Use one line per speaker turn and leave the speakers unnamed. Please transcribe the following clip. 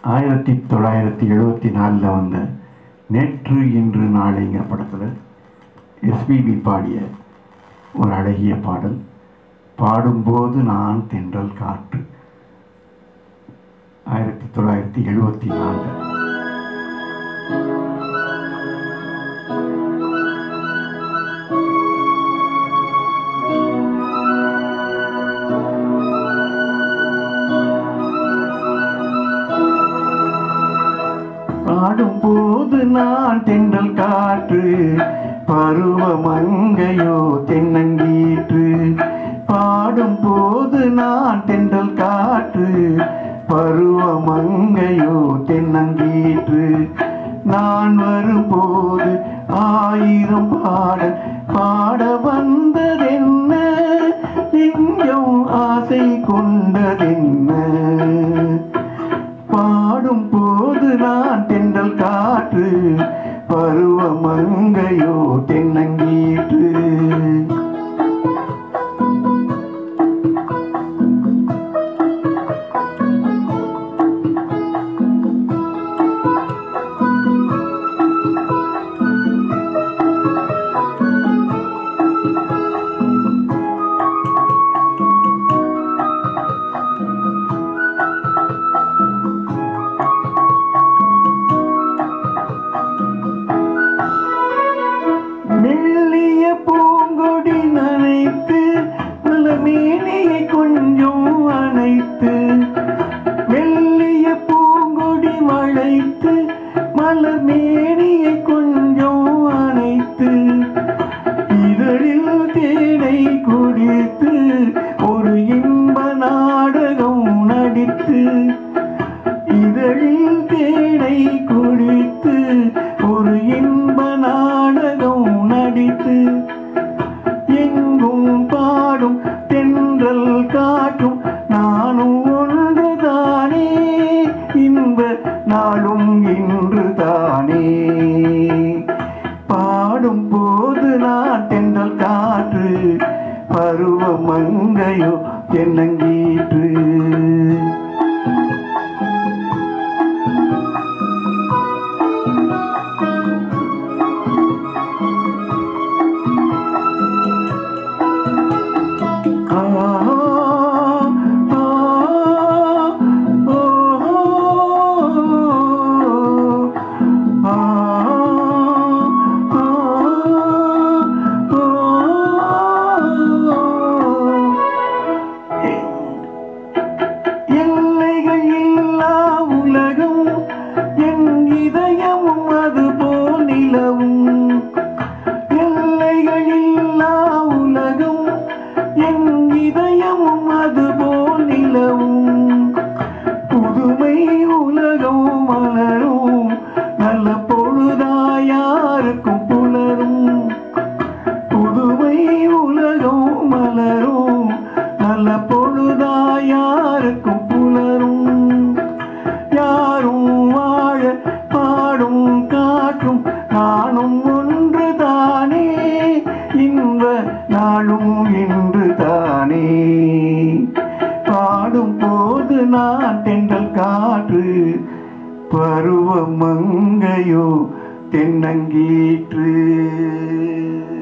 ஆயிரத்தி தொள்ளாயிரத்தி எழுபத்தி நாலில் வந்த நேற்று இன்று நாளைங்கிற படத்தில் எஸ்பிபி பாடிய ஒரு அழகிய பாடல் பாடும்போது நான் தென்றல் காற்று ஆயிரத்தி தொள்ளாயிரத்தி எழுபத்தி நாலு பாடும்போது நான் தென்றல் காற்று பருவ மங்கையோ தென்னங்கீற்று பாடும்போது நான் தென்றல் காற்று பருவ மங்கையோ தென்னங்கீற்று நான் வரும்போது ஆயிரம் பாடல் பாட வந்ததென்ன நெஞ்சம் ஆசை கொண்டதென்ன பாடும் போது நான் தென்றல் காற்று பருவ மங்கையோ தென்னங்கீற்று மெல்லிய பூங்கொடி நனைத்து மலமேனியை கொஞ்சம் அணைத்து மெல்லிய பூங்கொடி வளைத்து மலமேனியை கொஞ்சம் அணைத்து இதழில் தேனை குடித்து ஒரு இன்ப நாடகம் நடித்து இதழில் தேனை குடித்து ஒரு இன்ப நாடகம் நடித்து எங்கும் பாடும் தென்றல் காட்டும் நானும் ஒன்றுதானே இன்ப நாளும் இன்று தானே பாடும் போது நான் தென்றல் காற்று பருவ மங்கையோ தென்னங்கீற்று ஆ, ஆ, ஓ, ஆ, ஆ, ஓ. எல்லைகள் இல்லா உலகம் என் இதயமும் அது போல் நிலவும் எல்லைகள் இல்லா உலகம் என் இதயமும் அது போல் நிலவும் புதுமை உலகம் மலரும் நல்ல பொழுதாயாருக்கும் புலரும் புதுமை உலகம் மலரும் நல்ல பொழுதாயாருக்கும் புலரும் யாரும் வாழ பாடும் காற்றும் நானும் ஒன்று தானே இன்ப நாளும் இன்று தானே பாடும் போது நான் தென்றல் காற்று பருவ மங்கையோ தென்னங்கீற்று